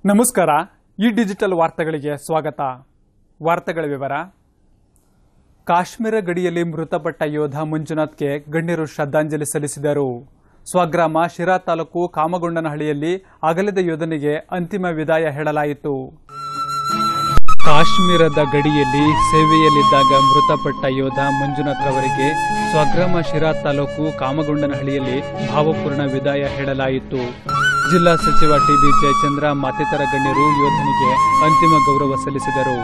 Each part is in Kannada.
ನಮಸ್ಕಾರ ಈ ಡಿಜಿಟಲ್ ವಾರ್ತೆಗಳಿಗೆ ಸ್ವಾಗತ ವಾರ್ತೆಗಳ ವಿವರ ಕಾಶ್ಮೀರ ಗಡಿಯಲ್ಲಿ ಮೃತಪಟ್ಟ ಯೋಧ ಮಂಜುನಾಥ್ಗೆ ಗಣ್ಯರು ಶ್ರದ್ಧಾಂಜಲಿ ಸಲ್ಲಿಸಿದರು ಸ್ವಗ್ರಾಮ ಶಿರಾ ತಾಲೂಕು ಕಾಮಗೊಂಡನಹಳ್ಳಿಯಲ್ಲಿ ಅಗಲಿದ ಯೋಧನಿಗೆ ಅಂತಿಮ ವಿದಾಯ ಹೇಳಲಾಯಿತು ಕಾಶ್ಮೀರದ ಗಡಿಯಲ್ಲಿ ಸೇವೆಯಲ್ಲಿದ್ದಾಗ ಮೃತಪಟ್ಟ ಯೋಧ ಮಂಜುನಾಥ್ ರವರಿಗೆ ಸ್ವಗ್ರಾಮ ಶಿರಾ ತಾಲೂಕು ಕಾಮಗೊಂಡನಹಳ್ಳಿಯಲ್ಲಿ ಭಾವಪೂರ್ಣ ವಿದಾಯ ಹೇಳಲಾಯಿತು ಜಿಲ್ಲಾ ಸಚಿವ ಟಿಬಿ ಜಯಚಂದ್ರ ಮತ್ತಿತರ ಗಣ್ಯರು ಯೋಧನಿಗೆ ಅಂತಿಮ ಗೌರವ ಸಲ್ಲಿಸಿದರು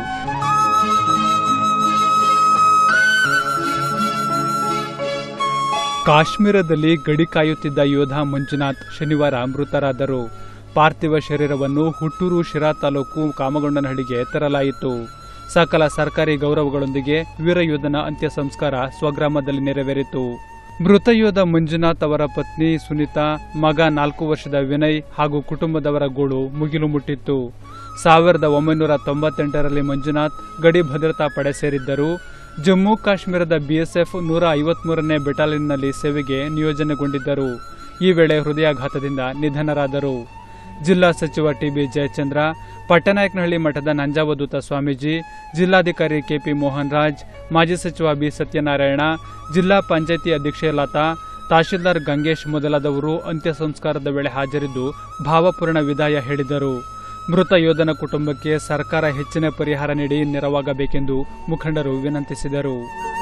ಕಾಶ್ಮೀರದಲ್ಲಿ ಗಡಿ ಕಾಯುತ್ತಿದ್ದ ಯೋಧ ಮಂಜುನಾಥ್ ಶನಿವಾರ ಮೃತರಾದರು ಪಾರ್ಥಿವ ಶರೀರವನ್ನು ಹುಟ್ಟೂರು ಶಿರಾ ತಾಲೂಕು ಕಾಮಗೊಂಡನಹಳ್ಳಿಗೆ ತರಲಾಯಿತು ಸಕಲ ಸರ್ಕಾರಿ ಗೌರವಗಳೊಂದಿಗೆ ವೀರಯೋಧನ ಅಂತ್ಯ ಸಂಸ್ಕಾರ ಸ್ವಗ್ರಾಮದಲ್ಲಿ ನೆರವೇರಿತು ಮೃತ ಯೋಧ ಮಂಜುನಾಥ್ ಅವರ ಪತ್ನಿ ಸುನೀತಾ ಮಗ ನಾಲ್ಕು ವರ್ಷದ ವಿನಯ್ ಹಾಗೂ ಕುಟುಂಬದವರ ಗೋಳು ಮುಗಿಲು ಮುಟ್ಟಿತ್ತು ಸಾವಿರದ ಒಂಬೈನೂರ ತೊಂಬತ್ತೆಂಟರಲ್ಲಿ ಮಂಜುನಾಥ್ ಗಡಿ ಭದ್ರತಾ ಪಡೆ ಸೇರಿದ್ದರು ಜಮ್ಮು ಕಾಶ್ಮೀರದ ಬಿಎಸ್ಎಫ್ ನೂರ ಐವತ್ಮೂರನೇ ಬೆಟಾಲಿಯನ್ನಲ್ಲಿ ಸೇವೆಗೆ ನಿಯೋಜನೆಗೊಂಡಿದ್ದರು ಈ ವೇಳೆ ಹೃದಯಾಘಾತದಿಂದ ನಿಧನರಾದರು ಜಿಲ್ಲಾ ಸಚಿವ ಟಿಬಿ ಜಯಚಂದ್ರ ಪಟ್ಟನಾಯಕನಹಳ್ಳಿ ಮಠದ ನಂಜಾವಧೂತ ಸ್ವಾಮೀಜಿ ಜಿಲ್ಲಾಧಿಕಾರಿ ಕೆಪಿ ಮೋಹನ್ ರಾಜ್ ಮಾಜಿ ಸಚಿವ ಬಿ ಸತ್ಯನಾರಾಯಣ ಜಿಲ್ಲಾ ಪಂಚಾಯಿತಿ ಅಧ್ಯಕ್ಷೆ ಲತಾ ತಹಶೀಲ್ದಾರ್ ಗಂಗೇಶ್ ಮೊದಲಾದವರು ಅಂತ್ಯ ಸಂಸ್ಕಾರದ ವೇಳೆ ಹಾಜರಿದ್ದು ಭಾವಪೂರ್ಣ ವಿದಾಯ ಹೇಳಿದರು ಮೃತ ಯೋಧನ ಕುಟುಂಬಕ್ಕೆ ಸರ್ಕಾರ ಹೆಚ್ಚಿನ ಪರಿಹಾರ ನೀಡಿ ನೆರವಾಗಬೇಕೆಂದು ಮುಖಂಡರು ವಿನಂತಿಸಿದರು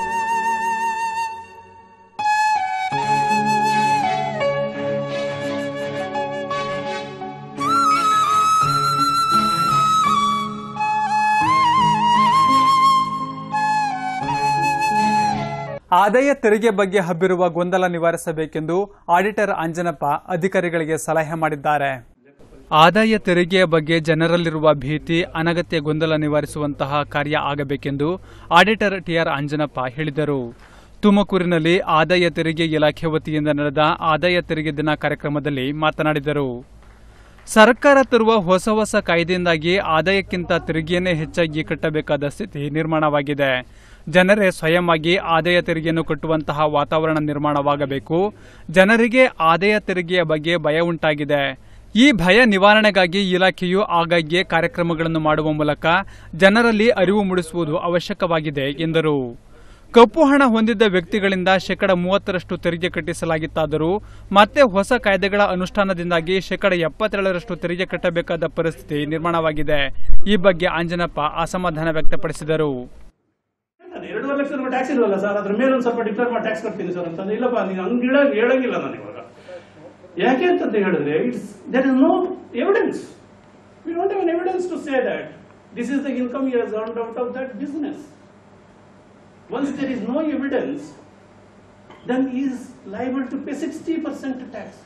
ಆದಾಯ ತೆರಿಗೆ ಬಗ್ಗೆ ಹಬ್ಬಿರುವ ಗೊಂದಲ ನಿವಾರಿಸಬೇಕೆಂದು ಆಡಿಟರ್ ಅಂಜನಪ್ಪ ಅಧಿಕಾರಿಗಳಿಗೆ ಸಲಹೆ ಮಾಡಿದ್ದಾರೆ ಆದಾಯ ತೆರಿಗೆಯ ಬಗ್ಗೆ ಜನರಲ್ಲಿರುವ ಭೀತಿ ಅನಗತ್ಯ ಗೊಂದಲ ನಿವಾರಿಸುವಂತಹ ಕಾರ್ಯ ಆಗಬೇಕೆಂದು ಆಡಿಟರ್ ಟಿಆರ್ ಅಂಜನಪ್ಪ ಹೇಳಿದರು ತುಮಕೂರಿನಲ್ಲಿ ಆದಾಯ ತೆರಿಗೆ ಇಲಾಖೆ ವತಿಯಿಂದ ನಡೆದ ಆದಾಯ ತೆರಿಗೆ ದಿನ ಕಾರ್ಯಕ್ರಮದಲ್ಲಿ ಮಾತನಾಡಿದರು ಸರ್ಕಾರ ತರುವ ಹೊಸ ಹೊಸ ಕಾಯ್ದೆಯಿಂದಾಗಿ ಆದಾಯಕ್ಕಿಂತ ತೆರಿಗೆಯನ್ನೇ ಹೆಚ್ಚಾಗಿ ಕಟ್ಟಬೇಕಾದ ಸ್ಥಿತಿ ನಿರ್ಮಾಣವಾಗಿದೆ ಜನರೇ ಸ್ವಯಂ ಆಗಿ ಆದಾಯ ತೆರಿಗೆಯನ್ನು ಕಟ್ಟುವಂತಹ ವಾತಾವರಣ ನಿರ್ಮಾಣವಾಗಬೇಕು ಜನರಿಗೆ ಆದಾಯ ತೆರಿಗೆಯ ಬಗ್ಗೆ ಭಯ ಉಂಟಾಗಿದೆ ಈ ಭಯ ನಿವಾರಣೆಗಾಗಿ ಇಲಾಖೆಯು ಆಗಾಗ್ಗೆ ಕಾರ್ಯಕ್ರಮಗಳನ್ನು ಮಾಡುವ ಮೂಲಕ ಜನರಲ್ಲಿ ಅರಿವು ಮೂಡಿಸುವುದು ಅವಶ್ಯಕವಾಗಿದೆ ಎಂದರು ಕಪ್ಪು ಹಣ ಹೊಂದಿದ್ದ ವ್ಯಕ್ತಿಗಳಿಂದ ಶೇಕಡ ಮೂವತ್ತರಷ್ಟು ತೆರಿಗೆ ಕಟ್ಟಿಸಲಾಗಿತ್ತಾದರೂ ಮತ್ತೆ ಹೊಸ ಕಾಯ್ದೆಗಳ ಅನುಷ್ಠಾನದಿಂದಾಗಿ ಶೇಕಡ ಎಪ್ಪತ್ತೇಳರಷ್ಟು ತೆರಿಗೆ ಕಟ್ಟಬೇಕಾದ ಪರಿಸ್ಥಿತಿ ನಿರ್ಮಾಣವಾಗಿದೆ ಈ ಬಗ್ಗೆ ಅಂಜನಪ್ಪ ಅಸಮಾಧಾನ ವ್ಯಕ್ತಪಡಿಸಿದರು ನಾನು ಎರಡೂವರೆ ಲಕ್ಷ ರೂಪಾಯಿ ಟ್ಯಾಕ್ಸ್ ಇಲ್ವಲ್ಲ ಸರ್ ಅದ್ರ ಮೇಲೆ ಒಂದು ಸ್ವಲ್ಪ ಡಿಕ್ಲೇರ್ ಮಾಡಿ ಟ್ಯಾಕ್ಸ್ ಕಟ್ತೀನಿ ಸರ್ ಅಂತಂದ್ರೆ ಇಲ್ಲಪ್ಪ ನೀನು ಹಂಗೆ ಹೇಳ ಹೇಳಂಗಿಲ್ಲ ನಾನು ಇವಾಗ ಯಾಕೆ ಅಂತಂತ ಹೇಳಿದ್ರೆ it's there is no evidence we don't have evidence to say that this is the income years earned out of that business once there is no evidence then is liable to pay sixty percent tax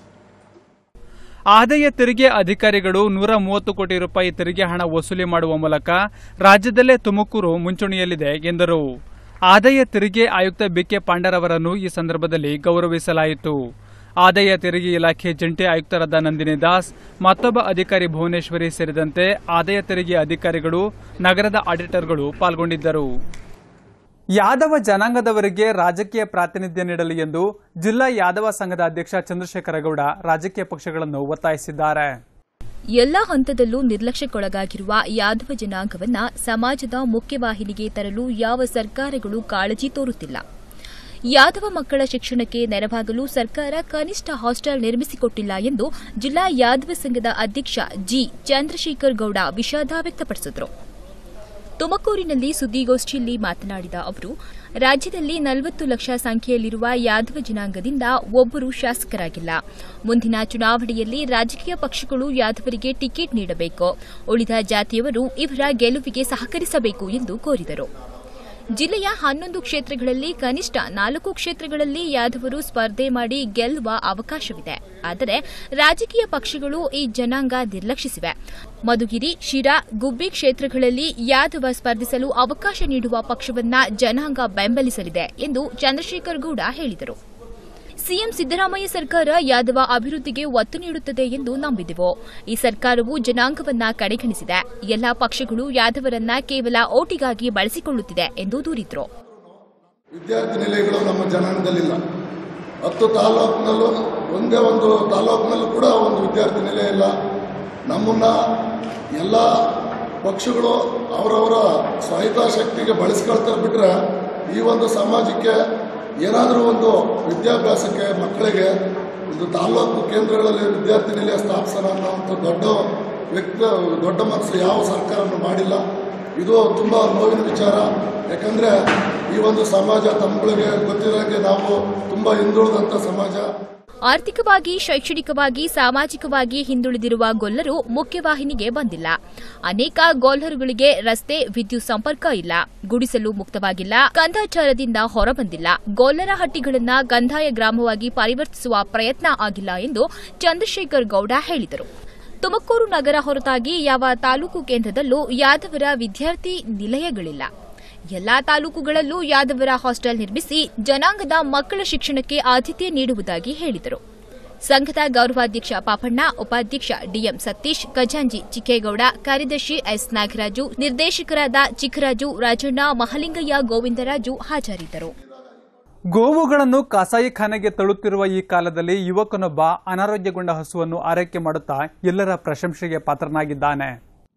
ಆದಾಯ ತೆರಿಗೆ ಅಧಿಕಾರಿಗಳು ನೂರ ಮೂವತ್ತು ಕೋಟಿ ರೂಪಾಯಿ ತೆರಿಗೆ ಹಣ ವಸೂಲಿ ಮಾಡುವ ಮೂಲಕ ರಾಜ್ಯದಲ್ಲೇ ತುಮಕೂರು ಮುಂಚೂಣಿಯಲ್ಲಿದೆ ಎಂದರು ಆದಾಯ ತೆರಿಗೆ ಆಯುಕ್ತ ಬಿಕೆ ಪಾಂಡರವರನ್ನು ಈ ಸಂದರ್ಭದಲ್ಲಿ ಗೌರವಿಸಲಾಯಿತು ಆದಾಯ ತೆರಿಗೆ ಇಲಾಖೆ ಜಂಟಿ ಆಯುಕ್ತರಾದ ನಂದಿನಿ ದಾಸ್ ಮತ್ತೊಬ್ಬ ಅಧಿಕಾರಿ ಭುವನೇಶ್ವರಿ ಸೇರಿದಂತೆ ಆದಾಯ ತೆರಿಗೆ ಅಧಿಕಾರಿಗಳು ನಗರದ ಆಡಿಟರ್ಗಳು ಪಾಲ್ಗೊಂಡಿದ್ದರು ಯಾದವ ಜನಾಂಗದವರಿಗೆ ರಾಜಕೀಯ ಪ್ರಾತಿನಿಧ್ಯ ನೀಡಲಿ ಎಂದು ಜಿಲ್ಲಾ ಯಾದವ ಸಂಘದ ಅಧ್ಯಕ್ಷ ಚಂದ್ರಶೇಖರ ಗೌಡ ರಾಜಕೀಯ ಪಕ್ಷಗಳನ್ನು ಒತ್ತಾಯಿಸಿದ್ದಾರೆ ಎಲ್ಲಾ ಹಂತದಲ್ಲೂ ನಿರ್ಲಕ್ಷ್ಯಕ್ಕೊಳಗಾಗಿರುವ ಯಾದವ ಜನಾಂಗವನ್ನ ಸಮಾಜದ ಮುಖ್ಯವಾಹಿನಿಗೆ ತರಲು ಯಾವ ಸರ್ಕಾರಗಳು ಕಾಳಜಿ ತೋರುತ್ತಿಲ್ಲ ಯಾದವ ಮಕ್ಕಳ ಶಿಕ್ಷಣಕ್ಕೆ ನೆರವಾಗಲು ಸರ್ಕಾರ ಕನಿಷ್ಠ ಹಾಸ್ಟೆಲ್ ನಿರ್ಮಿಸಿಕೊಟ್ಟಿಲ್ಲ ಎಂದು ಜಿಲ್ಲಾ ಯಾದವ ಸಂಘದ ಅಧ್ಯಕ್ಷ ಜಿ ಚಂದ್ರಶೇಖರ್ ಗೌಡ ವಿಷಾದ ವ್ಯಕ್ತಪಡಿಸಿದರು ತುಮಕೂರಿನಲ್ಲಿ ಸುದ್ದಿಗೋಷ್ಠಿಯಲ್ಲಿ ಮಾತನಾಡಿದ ಅವರು ರಾಜ್ಯದಲ್ಲಿ ನಲವತ್ತು ಲಕ್ಷ ಸಂಖ್ಯೆಯಲ್ಲಿರುವ ಯಾದವ ಜನಾಂಗದಿಂದ ಒಬ್ಬರು ಶಾಸಕರಾಗಿಲ್ಲ ಮುಂದಿನ ಚುನಾವಣೆಯಲ್ಲಿ ರಾಜಕೀಯ ಪಕ್ಷಗಳು ಯಾದವರಿಗೆ ಟಿಕೆಟ್ ನೀಡಬೇಕು ಉಳಿದ ಜಾತಿಯವರು ಇವರ ಗೆಲುವಿಗೆ ಸಹಕರಿಸಬೇಕು ಎಂದು ಕೋರಿದರು ಜಿಲ್ಲೆಯ ಹನ್ನೊಂದು ಕ್ಷೇತ್ರಗಳಲ್ಲಿ ಕನಿಷ್ಠ ನಾಲ್ಕು ಕ್ಷೇತ್ರಗಳಲ್ಲಿ ಯಾದವರು ಸ್ಪರ್ಧೆ ಮಾಡಿ ಗೆಲ್ಲುವ ಅವಕಾಶವಿದೆ ಆದರೆ ರಾಜಕೀಯ ಪಕ್ಷಗಳು ಈ ಜನಾಂಗ ನಿರ್ಲಕ್ಷಿಸಿವೆ ಮಧುಗಿರಿ ಶಿರಾ ಗುಬ್ಬಿ ಕ್ಷೇತ್ರಗಳಲ್ಲಿ ಯಾದವ ಸ್ಪರ್ಧಿಸಲು ಅವಕಾಶ ನೀಡುವ ಪಕ್ಷವನ್ನ ಜನಾಂಗ ಬೆಂಬಲಿಸಲಿದೆ ಎಂದು ಚಂದ್ರಶೇಖರ್ ಗೌಡ ಹೇಳಿದರು ಸಿಎಂ ಸಿದ್ದರಾಮಯ್ಯ ಸರ್ಕಾರ ಯಾದವ ಅಭಿವೃದ್ಧಿಗೆ ಒತ್ತು ನೀಡುತ್ತದೆ ಎಂದು ನಂಬಿದೆವು ಈ ಸರ್ಕಾರವು ಜನಾಂಗವನ್ನ ಕಡೆಗಣಿಸಿದೆ ಎಲ್ಲಾ ಪಕ್ಷಗಳು ಯಾದವರನ್ನ ಕೇವಲ ಓಟಿಗಾಗಿ ಬಳಸಿಕೊಳ್ಳುತ್ತಿದೆ ಎಂದು ದೂರಿದ್ರು ವಿದ್ಯಾರ್ಥಿ ನಿಲಯಗಳು ನಮ್ಮ ಜನಾಂಗದಲ್ಲಿಲ್ಲ ಹತ್ತು ತಾಲೂಕಿನಲ್ಲೂ ಒಂದೇ ಒಂದು ತಾಲೂಕಿನಲ್ಲೂ ಕೂಡ ಒಂದು ವಿದ್ಯಾರ್ಥಿ ನಿಲಯ ಇಲ್ಲ ನಮ್ಮನ್ನು ಎಲ್ಲ ಪಕ್ಷಗಳು ಅವರವರ ಸ್ವಹಿತಾಸಕ್ತಿಗೆ ಬಳಸ್ಕೊಳ್ತಾರೆ ಬಿಟ್ಟರೆ ಈ ಒಂದು ಸಮಾಜಕ್ಕೆ ಏನಾದರೂ ಒಂದು ವಿದ್ಯಾಭ್ಯಾಸಕ್ಕೆ ಮಕ್ಕಳಿಗೆ ಒಂದು ತಾಲ್ಲೂಕು ಕೇಂದ್ರಗಳಲ್ಲಿ ವಿದ್ಯಾರ್ಥಿ ನಿಲಯ ಸ್ಥಾಪಿಸೋಣ ಅನ್ನೋಂಥ ದೊಡ್ಡ ವ್ಯಕ್ತಿ ದೊಡ್ಡ ಮನಸ್ಸು ಯಾವ ಸರ್ಕಾರನೂ ಮಾಡಿಲ್ಲ ಇದು ತುಂಬ ನೋವಿನ ವಿಚಾರ ಯಾಕಂದರೆ ಈ ಒಂದು ಸಮಾಜ ತಮ್ಮಗಳಿಗೆ ಗೊತ್ತಿರೋಂಗೆ ನಾವು ತುಂಬ ಹಿಂದುಳಿದಂಥ ಸಮಾಜ ಆರ್ಥಿಕವಾಗಿ ಶೈಕ್ಷಣಿಕವಾಗಿ ಸಾಮಾಜಿಕವಾಗಿ ಹಿಂದುಳಿದಿರುವ ಗೊಲ್ಲರು ಮುಖ್ಯವಾಹಿನಿಗೆ ಬಂದಿಲ್ಲ ಅನೇಕ ಗೋಲ್ಲರುಗಳಿಗೆ ರಸ್ತೆ ವಿದ್ಯುತ್ ಸಂಪರ್ಕ ಇಲ್ಲ ಗುಡಿಸಲು ಮುಕ್ತವಾಗಿಲ್ಲ ಕಂದಾಚಾರದಿಂದ ಹೊರಬಂದಿಲ್ಲ ಗೋಲ್ಲರ ಹಟ್ಟಿಗಳನ್ನ ಕಂದಾಯ ಗ್ರಾಮವಾಗಿ ಪರಿವರ್ತಿಸುವ ಪ್ರಯತ್ನ ಆಗಿಲ್ಲ ಎಂದು ಚಂದ್ರಶೇಖರ್ ಗೌಡ ಹೇಳಿದರು ತುಮಕೂರು ನಗರ ಹೊರತಾಗಿ ಯಾವ ತಾಲೂಕು ಕೇಂದ್ರದಲ್ಲೂ ಯಾದವರ ವಿದ್ಯಾರ್ಥಿ ನಿಲಯಗಳಿಲ್ಲ ಎಲ್ಲಾ ತಾಲೂಕುಗಳಲ್ಲೂ ಯಾದವರ ಹಾಸ್ಟೆಲ್ ನಿರ್ಮಿಸಿ ಜನಾಂಗದ ಮಕ್ಕಳ ಶಿಕ್ಷಣಕ್ಕೆ ಆದ್ಯತೆ ನೀಡುವುದಾಗಿ ಹೇಳಿದರು ಸಂಘದ ಗೌರವಾಧ್ಯಕ್ಷ ಪಾಪಣ್ಣ ಉಪಾಧ್ಯಕ್ಷ ಡಿಎಂ ಸತೀಶ್ ಖಜಾಂಜಿ ಚಿಕ್ಕೇಗೌಡ ಕಾರ್ಯದರ್ಶಿ ಎಸ್ ನಾಗರಾಜು ನಿರ್ದೇಶಕರಾದ ಚಿಕ್ಕರಾಜು ರಾಜಣ್ಣ ಮಹಲಿಂಗಯ್ಯ ಗೋವಿಂದರಾಜು ಹಾಜರಿದ್ದರು ಗೋವುಗಳನ್ನು ಕಸಾಯಿಖಾನೆಗೆ ತಳ್ಳುತ್ತಿರುವ ಈ ಕಾಲದಲ್ಲಿ ಯುವಕನೊಬ್ಬ ಅನಾರೋಗ್ಯಗೊಂಡ ಹಸುವನ್ನು ಆರೈಕೆ ಮಾಡುತ್ತಾ ಎಲ್ಲರ ಪ್ರಶಂಸೆಗೆ ಪಾತ್ರನಾಗಿದ್ದಾನೆ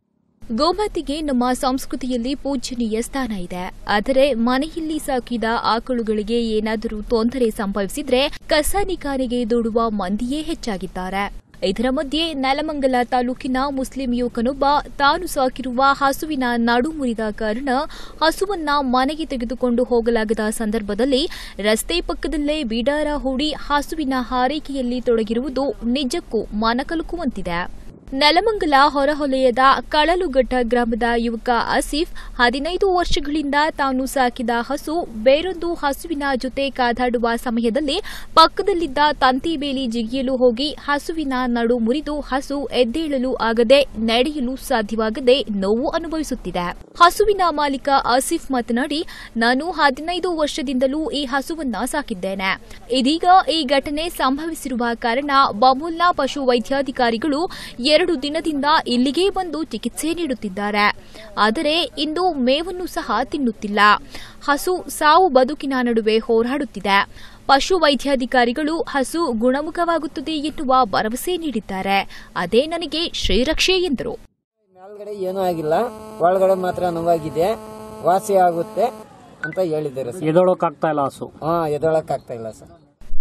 ಗೋಮಾತೆಗೆ ನಮ್ಮ ಸಂಸ್ಕೃತಿಯಲ್ಲಿ ಪೂಜನೀಯ ಸ್ಥಾನ ಇದೆ ಆದರೆ ಮನೆಯಲ್ಲಿ ಸಾಕಿದ ಆಕಳುಗಳಿಗೆ ಏನಾದರೂ ತೊಂದರೆ ಸಂಭವಿಸಿದ್ರೆ ಕಸಾನಿಖಾನೆಗೆ ದೂಡುವ ಮಂದಿಯೇ ಹೆಚ್ಚಾಗಿದ್ದಾರೆ ಇದರ ಮಧ್ಯೆ ನೆಲಮಂಗಲ ತಾಲೂಕಿನ ಮುಸ್ಲಿಂ ಯುವಕನೊಬ್ಬ ತಾನು ಸಾಕಿರುವ ಹಸುವಿನ ನಡು ಮುರಿದ ಕಾರಣ ಹಸುವನ್ನ ಮನೆಗೆ ತೆಗೆದುಕೊಂಡು ಹೋಗಲಾಗದ ಸಂದರ್ಭದಲ್ಲಿ ರಸ್ತೆ ಪಕ್ಕದಲ್ಲೇ ಬಿಡಾರ ಹೂಡಿ ಹಸುವಿನ ಹಾರೈಕೆಯಲ್ಲಿ ತೊಡಗಿರುವುದು ನಿಜಕ್ಕೂ ಮನಕಲುಕುವಂತಿದೆ ನೆಲಮಂಗಲ ಹೊರವಲಯದ ಕಳಲುಘಟ್ಟ ಗ್ರಾಮದ ಯುವಕ ಆಸಿಫ್ ಹದಿನೈದು ವರ್ಷಗಳಿಂದ ತಾನು ಸಾಕಿದ ಹಸು ಬೇರೊಂದು ಹಸುವಿನ ಜೊತೆ ಕಾದಾಡುವ ಸಮಯದಲ್ಲಿ ಪಕ್ಕದಲ್ಲಿದ್ದ ತಂತಿ ಬೇಲಿ ಜಿಗಿಯಲು ಹೋಗಿ ಹಸುವಿನ ನಡು ಮುರಿದು ಹಸು ಎದ್ದೇಳಲು ಆಗದೆ ನಡೆಯಲು ಸಾಧ್ಯವಾಗದೆ ನೋವು ಅನುಭವಿಸುತ್ತಿದೆ ಹಸುವಿನ ಮಾಲೀಕ ಆಸಿಫ್ ಮಾತನಾಡಿ ನಾನು ಹದಿನೈದು ವರ್ಷದಿಂದಲೂ ಈ ಹಸುವನ್ನ ಸಾಕಿದ್ದೇನೆ ಇದೀಗ ಈ ಘಟನೆ ಸಂಭವಿಸಿರುವ ಕಾರಣ ಬಮೂಲ್ನ ಪಶು ವೈದ್ಯಾಧಿಕಾರಿಗಳು ಎರಡು ದಿನದಿಂದ ಇಲ್ಲಿಗೆ ಬಂದು ಚಿಕಿತ್ಸೆ ನೀಡುತ್ತಿದ್ದಾರೆ ಆದರೆ ಇಂದು ಮೇವನ್ನು ಸಹ ತಿನ್ನುತ್ತಿಲ್ಲ ಹಸು ಸಾವು ಬದುಕಿನ ನಡುವೆ ಹೋರಾಡುತ್ತಿದೆ ಪಶು ವೈದ್ಯಾಧಿಕಾರಿಗಳು ಹಸು ಗುಣಮುಖವಾಗುತ್ತದೆ ಎನ್ನುವ ಭರವಸೆ ನೀಡಿದ್ದಾರೆ ಅದೇ ನನಗೆ ಶ್ರೀರಕ್ಷೆ ಎಂದರು ಮೇಲ್ಗಡೆ ಏನೂ ಆಗಿಲ್ಲ ಒಳಗಡೆ ಮಾತ್ರ ನೋವಾಗಿದೆ ವಾಸಿ ಆಗುತ್ತೆ ಅಂತ ಹೇಳಿದ್ದಾರೆ ಸರ್ ಎದೊಳಕ್ಕಾಗ್ತಾ ಇಲ್ಲ ಹಸು ಹಾ ಎದೊಳಕ್ ಆಗ್ತಾ ಇಲ್ಲ ಸರ್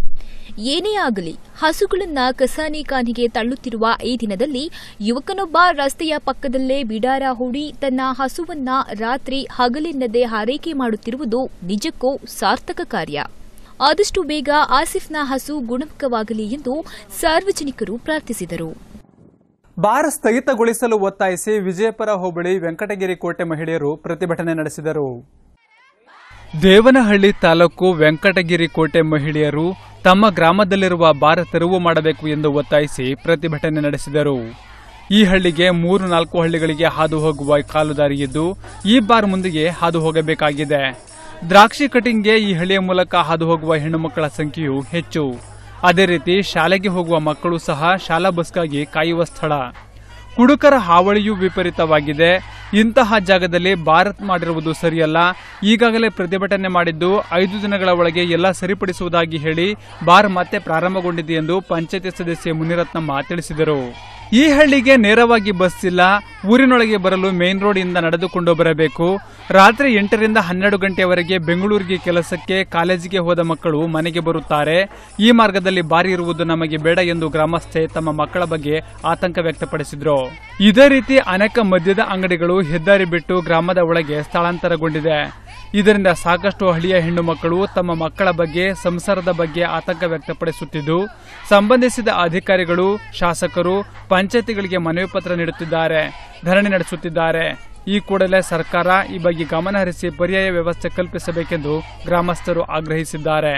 ಏನೇ ಆಗಲಿ ಹಸುಗಳನ್ನ ಕಸಾನಿಖಾನೆಗೆ ತಳ್ಳುತ್ತಿರುವ ಈ ದಿನದಲ್ಲಿ ಯುವಕನೊಬ್ಬ ರಸ್ತೆಯ ಪಕ್ಕದಲ್ಲೇ ಬಿಡಾರ ಹೂಡಿ ತನ್ನ ಹಸುವನ್ನ ರಾತ್ರಿ ಹಗಲೆನ್ನದೆ ಹಾರೈಕೆ ಮಾಡುತ್ತಿರುವುದು ನಿಜಕ್ಕೂ ಸಾರ್ಥಕ ಕಾರ್ಯ ಆದಷ್ಟು ಬೇಗ ಆಸಿಫ್ನ ಹಸು ಗುಣಮುಖವಾಗಲಿ ಎಂದು ಸಾರ್ವಜನಿಕರು ಪ್ರಾರ್ಥಿಸಿದರು ಬಾರ್ ಸ್ಥಗಿತಗೊಳಿಸಲು ಒತ್ತಾಯಿಸಿ ವಿಜಯಪುರ ಹೋಬಳಿ ವೆಂಕಟಗಿರಿ ಕೋಟೆ ಮಹಿಳೆಯರು ಪ್ರತಿಭಟನೆ ನಡೆಸಿದರು ದೇವನಹಳ್ಳಿ ತಾಲೂಕು ವೆಂಕಟಗಿರಿ ಕೋಟೆ ಮಹಿಳೆಯರು ತಮ್ಮ ಗ್ರಾಮದಲ್ಲಿರುವ ಬಾರ್ ತೆರವು ಮಾಡಬೇಕು ಎಂದು ಒತ್ತಾಯಿಸಿ ಪ್ರತಿಭಟನೆ ನಡೆಸಿದರು ಈ ಹಳ್ಳಿಗೆ ಮೂರು ನಾಲ್ಕು ಹಳ್ಳಿಗಳಿಗೆ ಹಾದು ಹೋಗುವ ಕಾಲುದಾರಿ ಇದ್ದು ಈ ಬಾರ್ ಮುಂದಿಗೆ ಹಾದು ಹೋಗಬೇಕಾಗಿದೆ ದ್ರಾಕ್ಷಿ ಕಟಿಂಗ್ಗೆ ಈ ಹಳ್ಳಿಯ ಮೂಲಕ ಹಾದು ಹೋಗುವ ಹೆಣ್ಣುಮಕ್ಕಳ ಸಂಖ್ಯೆಯು ಹೆಚ್ಚು ಅದೇ ರೀತಿ ಶಾಲೆಗೆ ಹೋಗುವ ಮಕ್ಕಳು ಸಹ ಶಾಲಾ ಬಸ್ಗಾಗಿ ಕಾಯುವ ಸ್ಥಳ ಕುಡುಕರ ಹಾವಳಿಯೂ ವಿಪರೀತವಾಗಿದೆ ಇಂತಹ ಜಾಗದಲ್ಲಿ ಭಾರತ್ ಮಾಡಿರುವುದು ಸರಿಯಲ್ಲ ಈಗಾಗಲೇ ಪ್ರತಿಭಟನೆ ಮಾಡಿದ್ದು ಐದು ದಿನಗಳ ಒಳಗೆ ಎಲ್ಲ ಸರಿಪಡಿಸುವುದಾಗಿ ಹೇಳಿ ಬಾರ್ ಮತ್ತೆ ಪ್ರಾರಂಭಗೊಂಡಿದೆ ಎಂದು ಪಂಚಾಯತಿ ಸದಸ್ಯೆ ಮುನಿರತ್ನಮ್ಮ ತಿಳಿಸಿದರು ಈ ಹಳ್ಳಿಗೆ ನೇರವಾಗಿ ಬಸ್ ಇಲ್ಲ ಊರಿನೊಳಗೆ ಬರಲು ಮೇನ್ ರೋಡ್ ಇಂದ ನಡೆದುಕೊಂಡು ಬರಬೇಕು ರಾತ್ರಿ ಎಂಟರಿಂದ ಹನ್ನೆರಡು ಗಂಟೆಯವರೆಗೆ ಬೆಂಗಳೂರಿಗೆ ಕೆಲಸಕ್ಕೆ ಕಾಲೇಜಿಗೆ ಹೋದ ಮಕ್ಕಳು ಮನೆಗೆ ಬರುತ್ತಾರೆ ಈ ಮಾರ್ಗದಲ್ಲಿ ಬಾರಿ ಇರುವುದು ನಮಗೆ ಬೇಡ ಎಂದು ಗ್ರಾಮಸ್ಥೆ ತಮ್ಮ ಮಕ್ಕಳ ಬಗ್ಗೆ ಆತಂಕ ವ್ಯಕ್ತಪಡಿಸಿದ್ರು ಇದೇ ರೀತಿ ಅನೇಕ ಮದ್ಯದ ಅಂಗಡಿಗಳು ಹೆದ್ದಾರಿ ಬಿಟ್ಟು ಗ್ರಾಮದ ಒಳಗೆ ಸ್ಥಳಾಂತರಗೊಂಡಿದೆ ಇದರಿಂದ ಸಾಕಷ್ಟು ಹಳ್ಳಿಯ ಹೆಣ್ಣು ಮಕ್ಕಳು ತಮ್ಮ ಮಕ್ಕಳ ಬಗ್ಗೆ ಸಂಸಾರದ ಬಗ್ಗೆ ಆತಂಕ ವ್ಯಕ್ತಪಡಿಸುತ್ತಿದ್ದು ಸಂಬಂಧಿಸಿದ ಅಧಿಕಾರಿಗಳು ಶಾಸಕರು ಪಂಚಾಯತಿಗಳಿಗೆ ಮನವಿ ಪತ್ರ ನೀಡುತ್ತಿದ್ದಾರೆ ಧರಣಿ ನಡೆಸುತ್ತಿದ್ದಾರೆ ಈ ಕೂಡಲೇ ಸರ್ಕಾರ ಈ ಬಗ್ಗೆ ಗಮನ ಹರಿಸಿ ಪರ್ಯಾಯ ವ್ಯವಸ್ಥೆ ಕಲ್ಪಿಸಬೇಕೆಂದು ಗ್ರಾಮಸ್ಥರು ಆಗ್ರಹಿಸಿದ್ದಾರೆ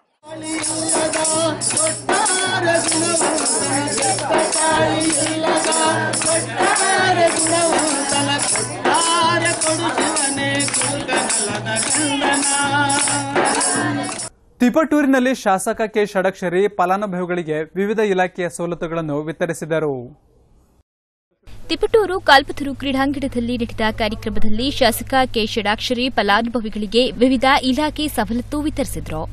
ತಿಪಟೂರಿನಲ್ಲಿ ಶಾಸಕ ಕೆ ಷಡಕ್ಷರಿ ಫಲಾನುಭವಿಗಳಿಗೆ ವಿವಿಧ ಇಲಾಖೆಯ ಸವಲತ್ತುಗಳನ್ನು ವಿತರಿಸಿದರು ತಿಪಟೂರು ಕಲ್ಪತರು ಕ್ರೀಡಾಂಗಣದಲ್ಲಿ ನಡೆದ ಕಾರ್ಯಕ್ರಮದಲ್ಲಿ ಶಾಸಕ ಕೆ ಷಡಾಕ್ಷರಿ ಫಲಾನುಭವಿಗಳಿಗೆ ವಿವಿಧ ಇಲಾಖೆ ಸವಲತ್ತು ವಿತರಿಸಿದರು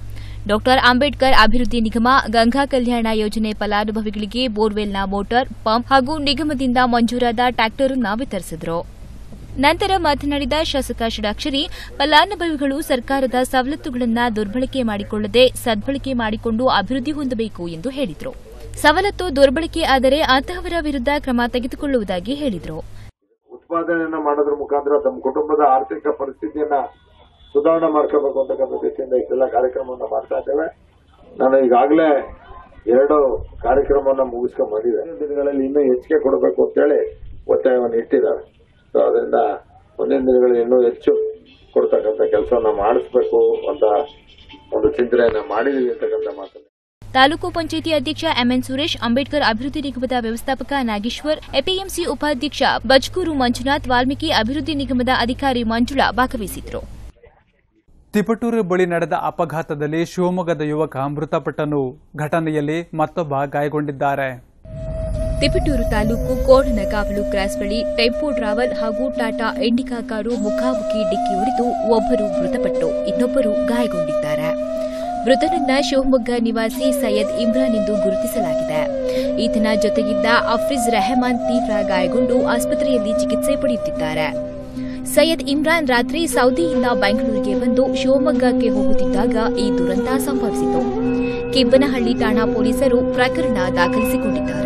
ಡಾಕ್ಟರ್ ಅಂಬೇಡ್ಕರ್ ಅಭಿವೃದ್ಧಿ ನಿಗಮ ಗಂಗಾ ಕಲ್ಯಾಣ ಯೋಜನೆ ಫಲಾನುಭವಿಗಳಿಗೆ ಬೋರ್ವೆಲ್ನ ಮೋಟಾರ್ ಪಂಪ್ ಹಾಗೂ ನಿಗಮದಿಂದ ಮಂಜೂರಾದ ಟ್ರ್ಯಾಕ್ಟರ್ ಅನ್ನು ವಿತರಿಸಿದರು ನಂತರ ಮಾತನಾಡಿದ ಶಾಸಕ ಷಡಾಕ್ಷರಿ ಫಲಾನುಭವಿಗಳು ಸರ್ಕಾರದ ಸವಲತ್ತುಗಳನ್ನು ದುರ್ಬಳಕೆ ಮಾಡಿಕೊಳ್ಳದೆ ಸದ್ಬಳಕೆ ಮಾಡಿಕೊಂಡು ಅಭಿವೃದ್ಧಿ ಹೊಂದಬೇಕು ಎಂದು ಹೇಳಿದರು ಸವಲತ್ತು ದುರ್ಬಳಕೆ ಆದರೆ ಅಂತಹವರ ವಿರುದ್ಧ ಕ್ರಮ ತೆಗೆದುಕೊಳ್ಳುವುದಾಗಿ ಹೇಳಿದರು ಉತ್ಪಾದನೆಯನ್ನ ಮಾಡೋದ್ರ ಮುಖಾಂತರ ತಮ್ಮ ಕುಟುಂಬದ ಆರ್ಥಿಕ ಪರಿಸ್ಥಿತಿಯನ್ನ ಸುಧಾರಣೆ ಮಾಡ್ಕೋಬೇಕು ಅಂತಕ್ಕಂಥ ದೃಷ್ಟಿಯಿಂದ ಇಷ್ಟೆಲ್ಲ ಕಾರ್ಯಕ್ರಮವನ್ನ ಮಾಡ್ತಾ ಇದ್ದೇವೆ ನಾನು ಈಗಾಗಲೇ ಎರಡು ಕಾರ್ಯಕ್ರಮವನ್ನ ಮುಗಿಸ್ಕೊಂಡ್ ಬಂದಿದೆ ಮುಂದಿನ ದಿನಗಳಲ್ಲಿ ಇನ್ನೂ ಹೆಚ್ಚಿಗೆ ಕೊಡಬೇಕು ಅಂತೇಳಿ ಒತ್ತಾಯವನ್ನು ಇಟ್ಟಿದ್ದಾರೆ ಸೊ ಅದರಿಂದ ಮುಂದಿನ ದಿನಗಳಲ್ಲಿ ಇನ್ನೂ ಹೆಚ್ಚು ಕೊಡ್ತಕ್ಕಂಥ ಕೆಲಸವನ್ನ ಮಾಡಿಸ್ಬೇಕು ಅಂತ ಒಂದು ಚಿಂತನೆಯನ್ನ ಮಾಡಿದೀವಿ ಅಂತಕ್ಕಂಥ ಮಾತನ್ನ ತಾಲೂಕು ಪಂಚಾಯಿತಿ ಅಧ್ಯಕ್ಷ ಎಂಎನ್ ಸುರೇಶ್ ಅಂಬೇಡ್ಕರ್ ಅಭಿವೃದ್ಧಿ ನಿಗಮದ ವ್ಯವಸ್ಥಾಪಕ ನಾಗೇಶ್ವರ್ ಎಪಿಎಂಸಿ ಉಪಾಧ್ಯಕ್ಷ ಬಜ್ಕೂರು ಮಂಜುನಾಥ್ ವಾಲ್ಮೀಕಿ ಅಭಿವೃದ್ಧಿ ನಿಗಮದ ಅಧಿಕಾರಿ ಮಂಜುಳಾ ಭಾಗವಹಿಸಿದ್ರು ತಿಪಟೂರು ಬಳಿ ನಡೆದ ಅಪಘಾತದಲ್ಲಿ ಶಿವಮೊಗ್ಗದ ಯುವಕ ಮೃತಪಟ್ಟನು ಘಟನೆಯಲ್ಲಿ ಮತ್ತೊಬ್ಬ ಗಾಯಗೊಂಡಿದ್ದಾರೆ ತಿಪಟೂರು ತಾಲೂಕು ಕೋಡನಕಾವಲು ಕ್ರಾಸ್ ಬಳಿ ಟೆಂಪೋ ಟ್ರಾವೆಲ್ ಹಾಗೂ ಟಾಟಾ ಇಂಡಿಕಾ ಕಾರು ಮುಖಾಮುಖಿ ಡಿಕ್ಕಿ ಹೊಡೆದು ಒಬ್ಬರು ಮೃತಪಟ್ಟು ಇನ್ನೊಬ್ಬರು ಗಾಯಗೊಂಡಿದ್ದಾರೆ ಮೃತನನ್ನ ಶಿವಮೊಗ್ಗ ನಿವಾಸಿ ಸೈಯದ್ ಇಮ್ರಾನ್ ಎಂದು ಗುರುತಿಸಲಾಗಿದೆ ಈತನ ಜೊತೆಗಿದ್ದ ಅಫ್ರಿಜ್ ರೆಹಮಾನ್ ತೀವ್ರ ಗಾಯಗೊಂಡು ಆಸ್ಪತ್ರೆಯಲ್ಲಿ ಚಿಕಿತ್ಸೆ ಪಡೆಯುತ್ತಿದ್ದಾರೆ ಸೈಯದ್ ಇಮ್ರಾನ್ ರಾತ್ರಿ ಸೌದಿಯಿಂದ ಬೆಂಗಳೂರಿಗೆ ಬಂದು ಶಿವಮೊಗ್ಗಕ್ಕೆ ಹೋಗುತ್ತಿದ್ದಾಗ ಈ ದುರಂತ ಸಂಭವಿಸಿತು ಕಿಬ್ಬನಹಳ್ಳಿ ಠಾಣಾ ಪೊಲೀಸರು ಪ್ರಕರಣ ದಾಖಲಿಸಿಕೊಂಡಿದ್ದಾರೆ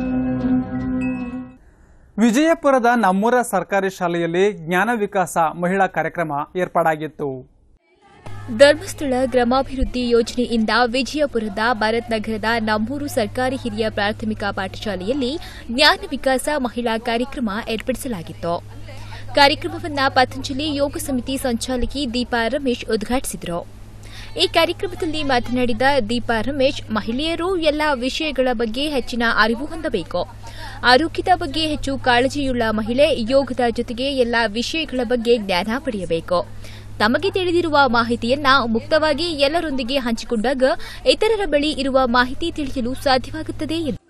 ವಿಜಯಪುರದ ನಮ್ಮೂರ ಸರ್ಕಾರಿ ಶಾಲೆಯಲ್ಲಿ ಜ್ಞಾನ ವಿಕಾಸ ಮಹಿಳಾ ಕಾರ್ಯಕ್ರಮ ಏರ್ಪಾಡಾಗಿತ್ತು ಧರ್ಮಸ್ಥಳ ಗ್ರಾಮಾಭಿವೃದ್ಧಿ ಯೋಜನೆಯಿಂದ ವಿಜಯಪುರದ ಭರತ್ ನಗರದ ನಮ್ಮೂರು ಸರ್ಕಾರಿ ಹಿರಿಯ ಪ್ರಾಥಮಿಕ ಪಾಠಶಾಲೆಯಲ್ಲಿ ಜ್ಞಾನ ವಿಕಾಸ ಮಹಿಳಾ ಕಾರ್ಯಕ್ರಮ ಏರ್ಪಡಿಸಲಾಗಿತ್ತು ಕಾರ್ಯಕ್ರಮವನ್ನು ಪತಂಜಲಿ ಯೋಗ ಸಮಿತಿ ಸಂಚಾಲಕಿ ದೀಪಾ ರಮೇಶ್ ಉದ್ಘಾಟಿಸಿದರು ಈ ಕಾರ್ಯಕ್ರಮದಲ್ಲಿ ಮಾತನಾಡಿದ ದೀಪಾ ರಮೇಶ್ ಮಹಿಳೆಯರು ಎಲ್ಲ ವಿಷಯಗಳ ಬಗ್ಗೆ ಹೆಚ್ಚಿನ ಅರಿವು ಹೊಂದಬೇಕು ಆರೋಗ್ಯದ ಬಗ್ಗೆ ಹೆಚ್ಚು ಕಾಳಜಿಯುಳ್ಳ ಮಹಿಳೆ ಯೋಗದ ಜೊತೆಗೆ ಎಲ್ಲ ವಿಷಯಗಳ ಬಗ್ಗೆ ಜ್ಞಾನ ಪಡೆಯಬೇಕು ತಮಗೆ ತಿಳಿದಿರುವ ಮಾಹಿತಿಯನ್ನ ಮುಕ್ತವಾಗಿ ಎಲ್ಲರೊಂದಿಗೆ ಹಂಚಿಕೊಂಡಾಗ ಇತರರ ಬಳಿ ಇರುವ ಮಾಹಿತಿ ತಿಳಿಯಲು ಸಾಧ್ಯವಾಗುತ್ತದೆ ಎಂದು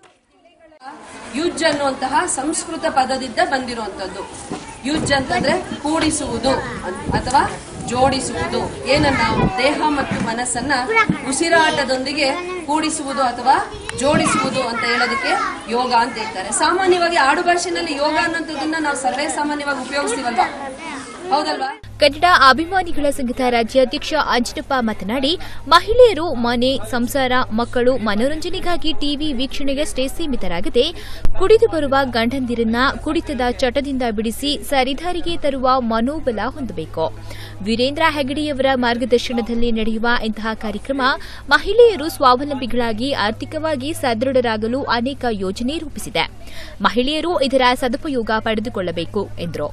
ಯುಜ್ ಅನ್ನುವಂತಹ ಸಂಸ್ಕೃತ ಪದದಿಂದ ಬಂದಿರುವಂತದ್ದು ಯುಜ್ ಅಂತಂದ್ರೆ ಕೂಡಿಸುವುದು ಅನ್- ಅಥವಾ ಜೋಡಿಸುವುದು ಏನನ್ನ ದೇಹ ಮತ್ತು ಮನಸ್ಸನ್ನ ಉಸಿರಾಟದೊಂದಿಗೆ ಕೂಡಿಸುವುದು ಅಥವಾ ಜೋಡಿಸುವುದು ಅಂತ ಹೇಳೋದಕ್ಕೆ ಯೋಗ ಅಂತ ಹೇಳ್ತಾರೆ ಸಾಮಾನ್ಯವಾಗಿ ಆಡು ಭಾಷೆನಲ್ಲಿ ಯೋಗ ಅನ್ನೋಂಥದ್ದನ್ನ ನಾವು ಸರ್ವೇ ಸಾಮಾನ್ಯವಾಗಿ ಉಪಯೋಗಿಸ್ತೀವಲ್ವಾ ಹೌದಲ್ವಾ ಕನ್ನಡ ಅಭಿಮಾನಿಗಳ ಸಂಘದ ರಾಜ್ಯಾಧ್ಯಕ್ಷ ಅಂಜನಪ್ಪ ಮಾತನಾಡಿ ಮಹಿಳೆಯರು ಮನೆ ಸಂಸಾರ ಮಕ್ಕಳು ಮನೋರಂಜನೆಗಾಗಿ ಟಿವಿ ವೀಕ್ಷಣೆಗಷ್ಟೇ ಸೀಮಿತರಾಗದೆ ಕುಡಿದು ಬರುವ ಗಂಡಂದಿರನ್ನ ಕುಡಿತದ ಚಟದಿಂದ ಬಿಡಿಸಿ ಸರಿದಾರಿಗೆ ತರುವ ಮನೋಬಲ ಹೊಂದಬೇಕು ವೀರೇಂದ್ರ ಹೆಗಡೆಯವರ ಮಾರ್ಗದರ್ಶನದಲ್ಲಿ ನಡೆಯುವ ಇಂತಹ ಕಾರ್ಯಕ್ರಮ ಮಹಿಳೆಯರು ಸ್ವಾವಲಂಬಿಗಳಾಗಿ ಆರ್ಥಿಕವಾಗಿ ಸದೃಢರಾಗಲು ಅನೇಕ ಯೋಜನೆ ರೂಪಿಸಿದೆ ಮಹಿಳೆಯರು ಇದರ ಸದುಪಯೋಗ ಪಡೆದುಕೊಳ್ಳಬೇಕು ಎಂದರು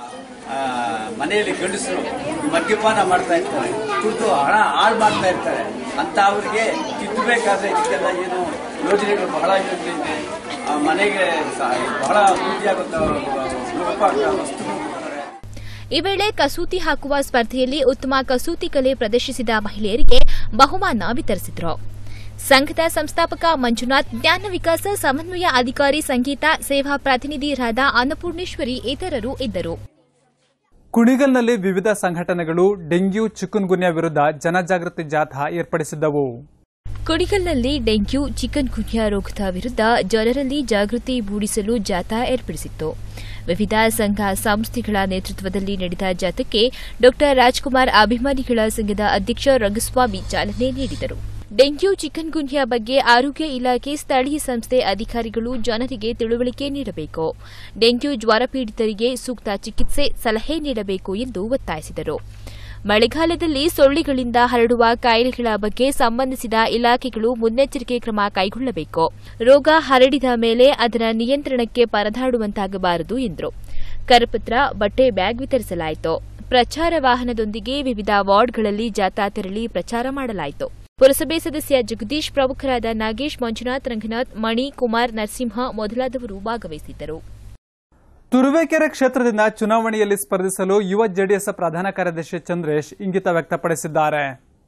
ಆ, ಮನೆಯಲ್ಲಿ ಗಂಡಸರು ಮದ್ಯಪಾನ ಮಾಡ್ತಾ ಇರ್ತಾರೆ ಕುಡಿದು ಹಣ ಹಾಳು ಮಾಡ್ತಾ ಇರ್ತಾರೆ ಅಂತ ಅವರಿಗೆ ತಿದ್ದಬೇಕಾದ್ರೆ ಇದಕ್ಕೆಲ್ಲ ಏನು ಯೋಜನೆಗಳು ಬಹಳ ಯೋಜನೆ ಇದೆ ಆ, ಮನೆಗೆ ಸ- ಬಹಳ ಅಭಿವೃದ್ಧಿಯಾಗುತ್ತ ಉಪಯುಕ್ತ ವಸ್ತುಗಳು ಕೊಡ್ತಾರೆ ಈ ವೇಳೆ ಕಸೂತಿ ಹಾಕುವ ಸ್ಪರ್ಧೆಯಲ್ಲಿ ಉತ್ತಮ ಕಸೂತಿ ಕಲೆ ಪ್ರದರ್ಶಿಸಿದ ಮಹಿಳೆಯರಿಗೆ ಬಹುಮಾನ ವಿತರಿಸಿದರು ಸಂಘದ ಸಂಸ್ಥಾಪಕ ಮಂಜುನಾಥ್ ಜ್ಞಾನ ವಿಕಾಸ ಸಮನ್ವಯ ಅಧಿಕಾರಿ ಸಂಗೀತ ಸೇವಾ ಪ್ರತಿನಿಧಿರಾದ ಅನ್ನಪೂರ್ಣೇಶ್ವರಿ ಇತರರು ಇದ್ದರು ಕುಣಿಗಲ್ನಲ್ಲಿ ವಿವಿಧ ಸಂಘಟನೆಗಳು ಡೆಂಗ್ಯೂ ಚಿಕುನ್ಗುನ್ಯಾ ವಿರುದ್ಧ ಜನಜಾಗೃತಿ ಜಾಥಾ ಏರ್ಪಡಿಸಿದ್ದವು ಕುಣಿಗಲ್ನಲ್ಲಿ ಡೆಂಗ್ಯೂ ಚಿಕನ್ ಗುನ್ಯಾ ರೋಗದ ವಿರುದ್ಧ ಜನರಲ್ಲಿ ಜಾಗೃತಿ ಮೂಡಿಸಲು ಜಾಥಾ ಏರ್ಪಡಿಸಿತ್ತು ವಿವಿಧ ಸಂಘ ಸಂಸ್ಥೆಗಳ ನೇತೃತ್ವದಲ್ಲಿ ನಡೆದ ಜಾಥಾಕ್ಕೆ ಡಾ ರಾಜ್ಕುಮಾರ್ ಅಭಿಮಾನಿಗಳ ಸಂಘದ ಅಧ್ಯಕ್ಷ ರಂಗಸ್ವಾಮಿ ಚಾಲನೆ ನೀಡಿದರು ಡೆಂಗ್ಯೂ ಚಿಕನ್ ಗುನ್ಯಾ ಬಗ್ಗೆ ಆರೋಗ್ಯ ಇಲಾಖೆ ಸ್ಥಳೀಯ ಸಂಸ್ಥೆ ಅಧಿಕಾರಿಗಳು ಜನರಿಗೆ ತಿಳುವಳಿಕೆ ನೀಡಬೇಕು ಡೆಂಗ್ಯೂ ಜ್ವರ ಪೀಡಿತರಿಗೆ ಸೂಕ್ತ ಚಿಕಿತ್ಸೆ ಸಲಹೆ ನೀಡಬೇಕು ಎಂದು ಒತ್ತಾಯಿಸಿದರು ಮಳೆಗಾಲದಲ್ಲಿ ಸೊಳ್ಳೆಗಳಿಂದ ಹರಡುವ ಕಾಯಿಲೆಗಳ ಬಗ್ಗೆ ಸಂಬಂಧಿಸಿದ ಇಲಾಖೆಗಳು ಮುನ್ನೆಚ್ಚರಿಕೆ ಕ್ರಮ ಕೈಗೊಳ್ಳಬೇಕು ರೋಗ ಹರಡಿದ ಮೇಲೆ ಅದರ ನಿಯಂತ್ರಣಕ್ಕೆ ಪರದಾಡುವಂತಾಗಬಾರದು ಎಂದರು ಕರಪತ್ರ ಬಟ್ಟೆ ಬ್ಯಾಗ್ ವಿತರಿಸಲಾಯಿತು ಪ್ರಚಾರ ವಾಹನದೊಂದಿಗೆ ವಿವಿಧ ವಾರ್ಡ್ಗಳಲ್ಲಿ ಜಾಥಾ ತೆರಳಿ ಪ್ರಚಾರ ಮಾಡಲಾಯಿತು ಪುರಸಭೆ ಸದಸ್ಯ ಜಗದೀಶ್ ಪ್ರಮುಖರಾದ ನಾಗೇಶ್ ಮಂಜುನಾಥ್ ರಂಗನಾಥ್ ಮಣಿ ಕುಮಾರ್ ನರಸಿಂಹ ಮೊದಲಾದವರು ಭಾಗವಹಿಸಿದ್ದರು ತುರುವೇಕೆರೆ ಕ್ಷೇತ್ರದಿಂದ ಚುನಾವಣೆಯಲ್ಲಿ ಸ್ಪರ್ಧಿಸಲು ಯುವ ಜೆಡಿಎಸ್ ಪ್ರಧಾನ ಕಾರ್ಯದರ್ಶಿ ಚಂದ್ರೇಶ್ ಇಂಗಿತ ವ್ಯಕ್ತಪಡಿಸಿದ್ದಾರೆ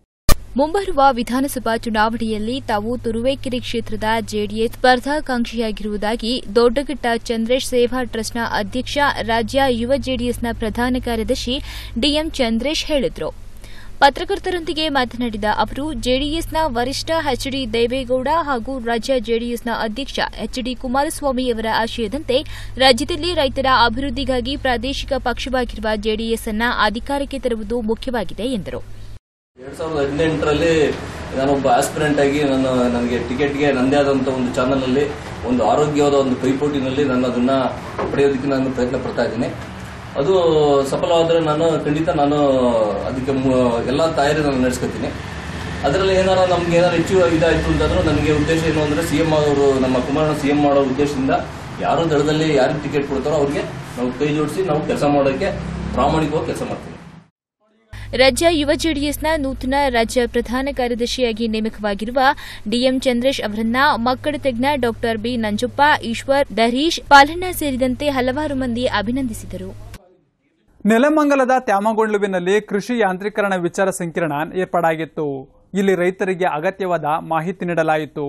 ಮುಂಬರುವ ವಿಧಾನಸಭಾ ಚುನಾವಣೆಯಲ್ಲಿ ತಾವು ತುರುವೇಕೆರೆ ಕ್ಷೇತ್ರದ ಜೆಡಿಎಸ್ ಸ್ಪರ್ಧಾಕಾಂಕ್ಷಿಯಾಗಿರುವುದಾಗಿ ದೊಡ್ಡಘಟ್ಟ ಚಂದ್ರೇಶ್ ಸೇವಾ ಟ್ರಸ್ಟ್ನ ಅಧ್ಯಕ್ಷ ರಾಜ್ಯ ಯುವ ಜೆಡಿಎಸ್ನ ಪ್ರಧಾನ ಕಾರ್ಯದರ್ಶಿ ಡಿಎಂ ಚಂದ್ರೇಶ್ ಹೇಳಿದರು ಪತ್ರಕರ್ತರೊಂದಿಗೆ ಮಾತನಾಡಿದ ಅವರು ಜೆಡಿಎಸ್ನ ವರಿಷ್ಠ ಎಚ್ ಡಿ ದೇವೇಗೌಡ ಹಾಗೂ ರಾಜ್ಯ ಜೆಡಿಎಸ್ನ ಅಧ್ಯಕ್ಷ ಎಚ್ ಡಿ ಕುಮಾರಸ್ವಾಮಿಯವರ ಆಶಯದಂತೆ ರಾಜ್ಯದಲ್ಲಿ ರೈತರ ಅಭಿವೃದ್ಧಿಗಾಗಿ ಪ್ರಾದೇಶಿಕ ಪಕ್ಷವಾಗಿರುವ ಜೆಡಿಎಸ್ ಅನ್ನ ಅಧಿಕಾರಕ್ಕೆ ತರುವುದು ಮುಖ್ಯವಾಗಿದೆ ಎಂದರು ಎರಡ್ ಸಾವಿರದ ಹದಿನೆಂಟರಲ್ಲಿ ನಾನೊಬ್ಬ ಆಸ್ಪಿರೆಂಟ್ ಆಗಿ ನಾನು ನನಗೆ ಟಿಕೆಟ್ಗೆ ನನ್ನದೇ ಆದಂಥ ಒಂದು ಚಾನಲಲ್ಲಿ ಒಂದು ಆರೋಗ್ಯವಾದ ಒಂದು ಪೈಪೋಟಿನಲ್ಲಿ ನಾನು ಅದನ್ನ ಪಡೆಯೋದಕ್ಕೆ ನಾನು ಪ್ರಯತ್ನ ಪಡ್ತಾ ಇದ್ದೀನಿ ಅದು ಸಫಲವಾದರೆ ನಾನು ಖಂಡಿತ ನಾನು ಅದಕ್ಕೆ ಮು- ಎಲ್ಲ ತಯಾರಿ ನಾನು ನಡೆಸ್ಕೊತೀನಿ ಅದರಲ್ಲಿ ಏನಾರ ನಮ್ಗೆ ಏನಾರು ಹೆಚ್ಚು ಇದಾಯಿತು ಅಂತಂದ್ರೆ ನನಗೆ ಉದ್ದೇಶ ಏನು ಅಂದರೆ ಸಿ ಎಂ ಅವರು ನಮ್ಮ ಕುಮಾರಣ್ಣ ಸಿ ಎಂ ಮಾಡೋ ಉದ್ದೇಶದಿಂದ ಯಾರು ದಳದಲ್ಲಿ ಯಾರಿಗೆ ಟಿಕೆಟ್ ಕೊಡ್ತಾರೋ ಅವ್ರಿಗೆ ನಾವು ಕೈ ಜೋಡಿಸಿ ನಾವು ಕೆಲಸ ಮಾಡೋಕ್ಕೆ ಪ್ರಾಮಾಣಿಕವಾಗಿ ಕೆಲಸ ಮಾಡ್ತೀವಿ ರಾಜ್ಯ ಯುವ ಜೆಡಿಎಸ್ನ ನೂತನ ರಾಜ್ಯ ಪ್ರಧಾನ ಕಾರ್ಯದರ್ಶಿಯಾಗಿ ನೇಮಕವಾಗಿರುವ ಡಿಎಂ ಚಂದ್ರೇಶ್ ಅವರನ್ನ ಮಕ್ಕಳ ತಜ್ಞ ಡಾಕ್ಟರ್ ಬಿ ನಂಜುಪ್ಪ ಈಶ್ವರ್ ದರೀಶ್ ಪಾಲಣ್ಣ ಸೇರಿದಂತೆ ಹಲವಾರು ಮಂದಿ ಅಭಿನಂದಿಸಿದರು ನೆಲಮಂಗಲದ ತ್ಯಾಮಗೊಂಡ್ಲುವಿನಲ್ಲಿ ಕೃಷಿ ಯಾಂತ್ರೀಕರಣ ವಿಚಾರ ಸಂಕಿರಣ ಏರ್ಪಾಡಾಗಿತ್ತು ಇಲ್ಲಿ ರೈತರಿಗೆ ಅಗತ್ಯವಾದ ಮಾಹಿತಿ ನೀಡಲಾಯಿತು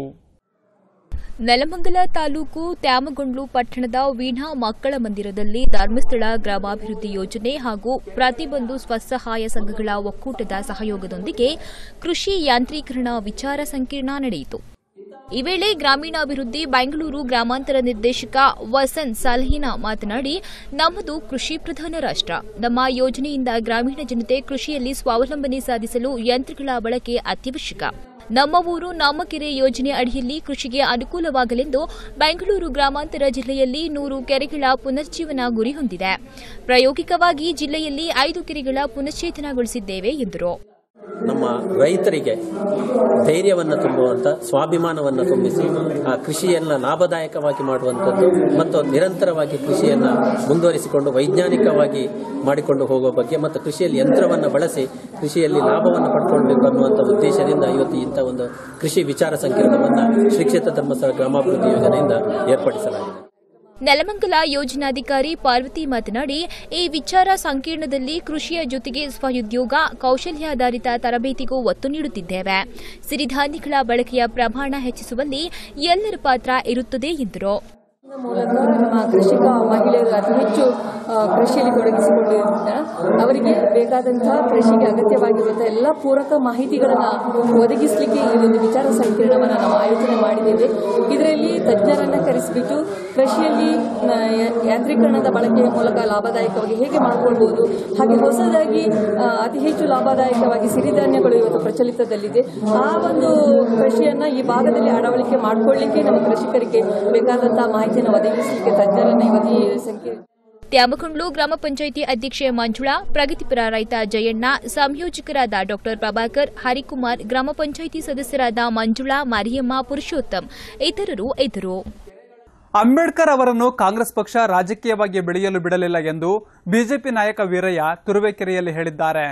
ನೆಲಮಂಗಲ ತಾಲೂಕು ತ್ಯಾಮಗೊಂಡ್ಲು ಪಟ್ಟಣದ ವೀಣಾ ಮಕ್ಕಳ ಮಂದಿರದಲ್ಲಿ ಧರ್ಮಸ್ಥಳ ಗ್ರಾಮಾಭಿವೃದ್ಧಿ ಯೋಜನೆ ಹಾಗೂ ಪ್ರತಿಬಂಧು ಸ್ವಸಹಾಯ ಸಂಘಗಳ ಒಕ್ಕೂಟದ ಸಹಯೋಗದೊಂದಿಗೆ ಕೃಷಿ ಯಾಂತ್ರೀಕರಣ ವಿಚಾರ ಸಂಕಿರಣ ನಡೆಯಿತು ಈ ವೇಳೆ ಗ್ರಾಮೀಣಾಭಿವೃದ್ಧಿ ಬೆಂಗಳೂರು ಗ್ರಾಮಾಂತರ ನಿರ್ದೇಶಕ ವಸಂತ್ ಸಲಹಿನಾ ಮಾತನಾಡಿ ನಮ್ಮದು ಕೃಷಿ ಪ್ರಧಾನ ರಾಷ್ಟ್ರ ನಮ್ಮ ಯೋಜನೆಯಿಂದ ಗ್ರಾಮೀಣ ಜನತೆ ಕೃಷಿಯಲ್ಲಿ ಸ್ವಾವಲಂಬನೆ ಸಾಧಿಸಲು ಯಂತ್ರಗಳ ಬಳಕೆ ಅತ್ಯವಶ್ಯಕ ನಮ್ಮ ಊರು ನಮ್ಮ ಕೆರೆ ಯೋಜನೆ ಅಡಿಯಲ್ಲಿ ಕೃಷಿಗೆ ಅನುಕೂಲವಾಗಲೆಂದು ಬೆಂಗಳೂರು ಗ್ರಾಮಾಂತರ ಜಿಲ್ಲೆಯಲ್ಲಿ ನೂರು ಕೆರೆಗಳ ಪುನರ್ಜೀವನ ಗುರಿ ಹೊಂದಿದೆ ಪ್ರಾಯೋಗಿಕವಾಗಿ ಜಿಲ್ಲೆಯಲ್ಲಿ ಐದು ಕೆರೆಗಳ ಪುನಶ್ಚೇತನಗೊಳಿಸಿದ್ದೇವೆ ಎಂದರು ನಮ್ಮ ರೈತರಿಗೆ ಧೈರ್ಯವನ್ನು ತುಂಬುವಂಥ ಸ್ವಾಭಿಮಾನವನ್ನು ತುಂಬಿಸಿ ಆ ಕೃಷಿಯನ್ನು ಲಾಭದಾಯಕವಾಗಿ ಮಾಡುವಂಥದ್ದು ಮತ್ತು ನಿರಂತರವಾಗಿ ಕೃಷಿಯನ್ನು ಮುಂದುವರಿಸಿಕೊಂಡು ವೈಜ್ಞಾನಿಕವಾಗಿ ಮಾಡಿಕೊಂಡು ಹೋಗುವ ಬಗ್ಗೆ ಮತ್ತು ಕೃಷಿಯಲ್ಲಿ ಯಂತ್ರವನ್ನು ಬಳಸಿ ಕೃಷಿಯಲ್ಲಿ ಲಾಭವನ್ನು ಪಡ್ಕೊಳ್ಬೇಕು ಅನ್ನುವಂಥ ಉದ್ದೇಶದಿಂದ ಇವತ್ತು ಇಂಥ ಒಂದು ಕೃಷಿ ವಿಚಾರ ಸಂಕಿರಣವನ್ನು ಶ್ರೀ ಕ್ಷೇತ್ರ ಧರ್ಮಸ್ಥಳ ಗ್ರಾಮಾಭಿವೃದ್ಧಿ ಯೋಜನೆಯಿಂದ ಏರ್ಪಡಿಸಲಾಗಿದೆ ನೆಲಮಂಗಲ ಯೋಜನಾಧಿಕಾರಿ ಪಾರ್ವತಿ ಮಾತನಾಡಿ ಈ ವಿಚಾರ ಸಂಕೀರ್ಣದಲ್ಲಿ ಕೃಷಿಯ ಜೊತೆಗೆ ಸ್ವಉದ್ಯೋಗ ಕೌಶಲ್ಯಾಧಾರಿತ ತರಬೇತಿಗೂ ಒತ್ತು ನೀಡುತ್ತಿದ್ದೇವೆ ಸಿರಿಧಾನ್ಯಗಳ ಬಳಕೆಯ ಪ್ರಮಾಣ ಹೆಚ್ಚಿಸುವಲ್ಲಿ ಎಲ್ಲರ ಪಾತ್ರ ಇರುತ್ತದೆ ಎಂದರು ಮೂಲಕ ನಮ್ಮ ಕೃಷಿಕ ಮಹಿಳೆಯರು ಅತಿ ಹೆಚ್ಚು ಆ, ಕೃಷಿಯಲ್ಲಿ ತೊಡಗಿಸಿಕೊಂಡಿರುವುದರಿಂದ ಅವರಿಗೆ ಬೇಕಾದಂತಹ ಕೃಷಿಗೆ ಅಗತ್ಯವಾಗಿರುವಂತಹ ಎಲ್ಲ ಪೂರಕ ಮಾಹಿತಿಗಳನ್ನು ಒದಗಿಸಲಿಕ್ಕೆ ಈ ಒಂದು ವಿಚಾರ ಸಂಕಿರಣವನ್ನು ನಾವು ಆಯೋಜನೆ ಮಾಡಿದ್ದೇವೆ ಇದರಲ್ಲಿ ತಜ್ಞರನ್ನ ಕರೆಸಿಬಿಟ್ಟು ಕೃಷಿಯಲ್ಲಿ ಆ, ಯ- ಯಾಂತ್ರೀಕರಣದ ಬಳಕೆಯ ಮೂಲಕ ಲಾಭದಾಯಕವಾಗಿ ಹೇಗೆ ಮಾಡಿಕೊಳ್ಬಹುದು ಹಾಗೆ ಹೊಸದಾಗಿ ಆ, ಅತಿ ಹೆಚ್ಚು ಲಾಭದಾಯಕವಾಗಿ ಸಿರಿಧಾನ್ಯಗಳು ಇವತ್ತು ಪ್ರಚಲಿತದಲ್ಲಿದೆ ಆ ಒಂದು ಕೃಷಿಯನ್ನ ಈ ಭಾಗದಲ್ಲಿ ಅಳವಡಿಕೆ ಮಾಡಿಕೊಳ್ಳಿಕ್ಕೆ ನಮ್ಮ ಕೃಷಿಕರಿಗೆ ಬೇಕಾದಂತಹ ಮಾಹಿತಿಯನ್ನು ಒದಗಿಸಲಿಕ್ಕೆ ತಜ್ಞರನ್ನ ಇವತ್ತು ಈ ಸಂಖ್ಯೆ ತ್ಯಾಮಕೊಂಡ್ಲು ಗ್ರಾಮ ಪಂಚಾಯಿತಿ ಅಧ್ಯಕ್ಷೆ ಮಂಜುಳಾ ಪ್ರಗತಿಪರ ರೈತ ಜಯಣ್ಣ ಸಂಯೋಜಕರಾದ ಡಾ ಪ್ರಭಾಕರ್ ಹರಿಕುಮಾರ್ ಗ್ರಾಮ ಪಂಚಾಯಿತಿ ಸದಸ್ಯರಾದ ಮಂಜುಳಾ ಮರಿಯಮ್ಮ ಪುರುಷೋತ್ತಮ್ ಇತರರು ಇದ್ದರು ಅಂಬೇಡ್ಕರ್ ಅವರನ್ನು ಕಾಂಗ್ರೆಸ್ ಪಕ್ಷ ರಾಜಕೀಯವಾಗಿ ಬೆಳೆಯಲು ಬಿಡಲಿಲ್ಲ ಎಂದು ಬಿಜೆಪಿ ನಾಯಕ ವೀರಯ್ಯ ತುರುವೇಕೆರೆಯಲ್ಲಿ ಹೇಳಿದ್ದಾರೆ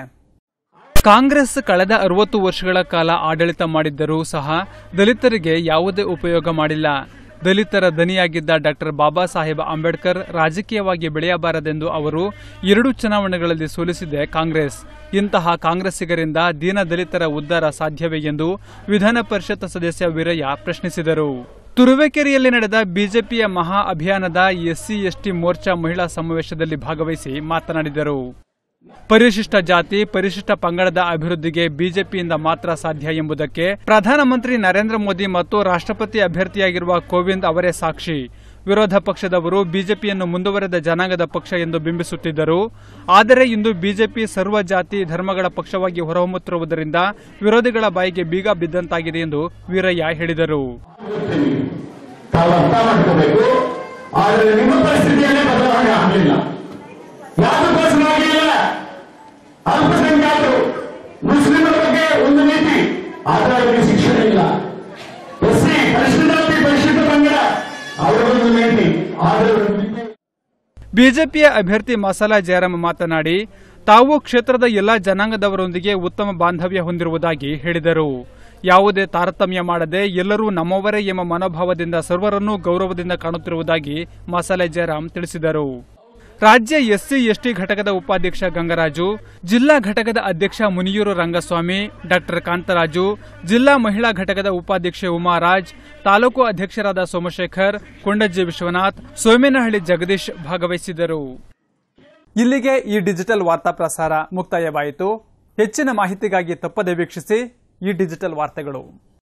ಕಾಂಗ್ರೆಸ್ ಕಳೆದ ಅರವತ್ತು ವರ್ಷಗಳ ಕಾಲ ಆಡಳಿತ ಮಾಡಿದ್ದರೂ ಸಹ ದಲಿತರಿಗೆ ಯಾವುದೇ ಉಪಯೋಗ ಮಾಡಿಲ್ಲ ದಲಿತರ ದನಿಯಾಗಿದ್ದ ಡಾಕ್ಟರ್ ಬಾಬಾ ಸಾಹೇಬ್ ಅಂಬೇಡ್ಕರ್ ರಾಜಕೀಯವಾಗಿ ಬೆಳೆಯಬಾರದೆಂದು ಅವರು ಎರಡು ಚುನಾವಣೆಗಳಲ್ಲಿ ಸೋಲಿಸಿದೆ ಕಾಂಗ್ರೆಸ್ ಇಂತಹ ಕಾಂಗ್ರೆಸ್ಸಿಗರಿಂದ ದೀನ ದಲಿತರ ಉದ್ಧಾರ ಸಾಧ್ಯವೇ ಎಂದು ವಿಧಾನ ಪರಿಷತ್ ಸದಸ್ಯ ವೀರಯ್ಯ ಪ್ರಶ್ನಿಸಿದರು ತುರುವೇಕೆರೆಯಲ್ಲಿ ನಡೆದ ಬಿಜೆಪಿಯ ಮಹಾ ಅಭಿಯಾನದ ಎಸ್ಸಿ ಎಸ್ಟಿ ಮೋರ್ಚಾ ಮಹಿಳಾ ಸಮಾವೇಶದಲ್ಲಿ ಭಾಗವಹಿಸಿ ಮಾತನಾಡಿದರು ಪರಿಶಿಷ್ಟ ಜಾತಿ ಪರಿಶಿಷ್ಟ ಪಂಗಡದ ಅಭಿವೃದ್ಧಿಗೆ ಬಿಜೆಪಿಯಿಂದ ಮಾತ್ರ ಸಾಧ್ಯ ಎಂಬುದಕ್ಕೆ ಪ್ರಧಾನಮಂತ್ರಿ ನರೇಂದ್ರ ಮೋದಿ ಮತ್ತು ರಾಷ್ಟ್ರಪತಿ ಅಭ್ಯರ್ಥಿಯಾಗಿರುವ ಕೋವಿಂದ್ ಅವರೇ ಸಾಕ್ಷಿ ವಿರೋಧ ಪಕ್ಷದವರು ಬಿಜೆಪಿಯನ್ನು ಮುಂದುವರೆದ ಜನಾಂಗದ ಪಕ್ಷ ಎಂದು ಬಿಂಬಿಸುತ್ತಿದ್ದರು ಆದರೆ ಇಂದು ಬಿಜೆಪಿ ಸರ್ವ ಜಾತಿ ಧರ್ಮಗಳ ಪಕ್ಷವಾಗಿ ಹೊರಹೊಮ್ಮುತ್ತಿರುವುದರಿಂದ ವಿರೋಧಿಗಳ ಬಾಯಿಗೆ ಬೀಗ ಬಿದ್ದಂತಾಗಿದೆ ಎಂದು ವೀರಯ್ಯ ಹೇಳಿದರು ತಾವು ಅರ್ಥ ಮಾಡ್ಕೋಬೇಕು ಆದರೆ ನಿಮ್ಮ ಪರಿಸ್ಥಿತಿಯಲ್ಲೇ ಬದಲಾವಣೆ ಆಗಲಿಲ್ಲ ಯಾವುದಕ್ಕೋಸ್ಕರ ಆಗಲಿಲ್ಲ ಅಲ್ಪಸಂಖ್ಯಾತರು ಮುಸ್ಲಿಮರ ಬಗ್ಗೆ ಒಂದು ನೀತಿ ಆದರೆ ಅವರಿಗೆ ಶಿಕ್ಷಣ ಇಲ್ಲ ಎಸ್ ಸಿ ಪರಿಶಿಷ್ಟ ಜಾತಿ ಪರಿಶಿಷ್ಟ ಪಂಗಡ ಅವರ ಒಂದು ನೀತಿ ಆದರೆ ಅವರಿಗೆ ವಿದ್ಯೆ ಬಿಜೆಪಿಯ ಅಭ್ಯರ್ಥಿ ಮಸಾಲಾ ಜಯರಾಮ್ ಮಾತನಾಡಿ ತಾವು ಕ್ಷೇತ್ರದ ಎಲ್ಲಾ ಜನಾಂಗದವರೊಂದಿಗೆ ಉತ್ತಮ ಬಾಂಧವ್ಯ ಹೊಂದಿರುವುದಾಗಿ ಹೇಳಿದರು ಯಾವುದೇ ತಾರತಮ್ಯ ಮಾಡದೆ ಎಲ್ಲರೂ ನಮ್ಮವರೇ ಎಂಬ ಮನೋಭಾವದಿಂದ ಸರ್ವರನ್ನೂ ಗೌರವದಿಂದ ಕಾಣುತ್ತಿರುವುದಾಗಿ ಮಸಾಲೆ ಜಯರಾಮ್ ತಿಳಿಸಿದರು ರಾಜ್ಯ ಎಸ್ಸಿ ಎಸ್ಟಿ ಘಟಕದ ಉಪಾಧ್ಯಕ್ಷ ಗಂಗರಾಜು ಜಿಲ್ಲಾ ಘಟಕದ ಅಧ್ಯಕ್ಷ ಮುನಿಯೂರು ರಂಗಸ್ವಾಮಿ ಡಾಕ್ಟರ್ ಕಾಂತರಾಜು ಜಿಲ್ಲಾ ಮಹಿಳಾ ಘಟಕದ ಉಪಾಧ್ಯಕ್ಷೆ ಉಮಾರಾಜ್ ತಾಲೂಕು ಅಧ್ಯಕ್ಷರಾದ ಸೋಮಶೇಖರ್ ಕೊಂಡಜ್ಜಿ ವಿಶ್ವನಾಥ್ ಸೋಮೇನಹಳ್ಳಿ ಜಗದೀಶ್ ಭಾಗವಹಿಸಿದರು ಇಲ್ಲಿಗೆ ಈ ಡಿಜಿಟಲ್ ವಾರ್ತಾ ಪ್ರಸಾರ ಮುಕ್ತಾಯವಾಯಿತು ಹೆಚ್ಚಿನ ಮಾಹಿತಿಗಾಗಿ ತಪ್ಪದೆ ವೀಕ್ಷಿಸಿ ಈ ಡಿಜಿಟಲ್ ವಾರ್ತೆಗಳು